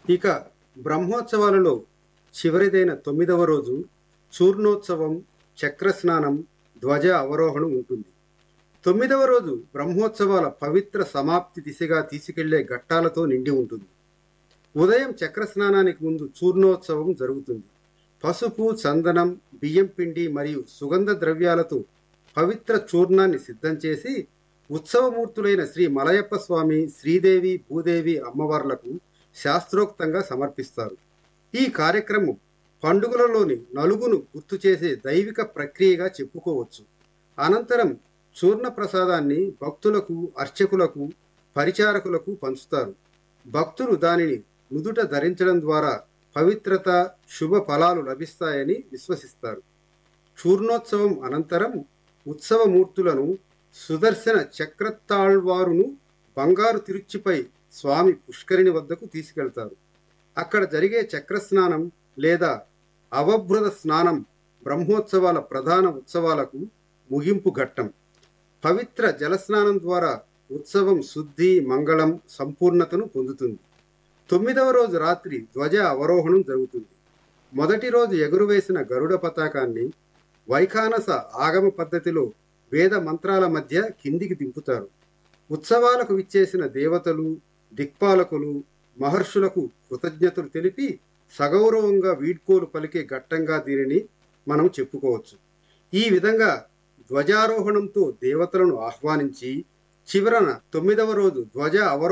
ఇక బ్రహ్మోత్సవాలలో చివరిదైన తొమ్మిదవ రోజు చూర్ణోత్సవం చక్రస్నానం ధ్వజ అవరోహణం ఉంటుంది తొమ్మిదవ రోజు బ్రహ్మోత్సవాల పవిత్ర సమాప్తి దిశగా తీసుకెళ్లే ఘట్టాలతో నిండి ఉంటుంది ఉదయం చక్రస్నానానికి ముందు చూర్ణోత్సవం జరుగుతుంది పసుపు చందనం బియ్యం పిండి మరియు సుగంధ ద్రవ్యాలతో పవిత్ర చూర్ణాన్ని సిద్ధం చేసి ఉత్సవమూర్తులైన శ్రీ మలయప్ప స్వామి శ్రీదేవి భూదేవి అమ్మవార్లకు శాస్త్రోక్తంగా సమర్పిస్తారు ఈ కార్యక్రమం పండుగలలోని నలుగును గుర్తు చేసే దైవిక ప్రక్రియగా చెప్పుకోవచ్చు అనంతరం చూర్ణ ప్రసాదాన్ని భక్తులకు అర్చకులకు పరిచారకులకు పంచుతారు భక్తులు దానిని నుదుట ధరించడం ద్వారా పవిత్రత శుభ ఫలాలు లభిస్తాయని విశ్వసిస్తారు చూర్ణోత్సవం అనంతరం ఉత్సవమూర్తులను సుదర్శన చక్రతాళ్వారును బంగారు తిరుచిపై స్వామి పుష్కరిణి వద్దకు తీసుకెళ్తారు అక్కడ జరిగే చక్రస్నానం లేదా అవభృత స్నానం బ్రహ్మోత్సవాల ప్రధాన ఉత్సవాలకు ముగింపు ఘట్టం పవిత్ర జలస్నానం ద్వారా ఉత్సవం శుద్ధి మంగళం సంపూర్ణతను పొందుతుంది తొమ్మిదవ రోజు రాత్రి ధ్వజ అవరోహణం జరుగుతుంది మొదటి రోజు ఎగురువేసిన గరుడ పతాకాన్ని వైఖానస ఆగమ పద్ధతిలో వేద మంత్రాల మధ్య కిందికి దింపుతారు ఉత్సవాలకు విచ్చేసిన దేవతలు దిక్పాలకులు మహర్షులకు కృతజ్ఞతలు తెలిపి సగౌరవంగా వీడ్కోలు పలికే ఘట్టంగా దీనిని మనం చెప్పుకోవచ్చు ఈ విధంగా ధ్వజారోహణంతో దేవతలను ఆహ్వానించి చివరన తొమ్మిదవ రోజు ధ్వజ అవరో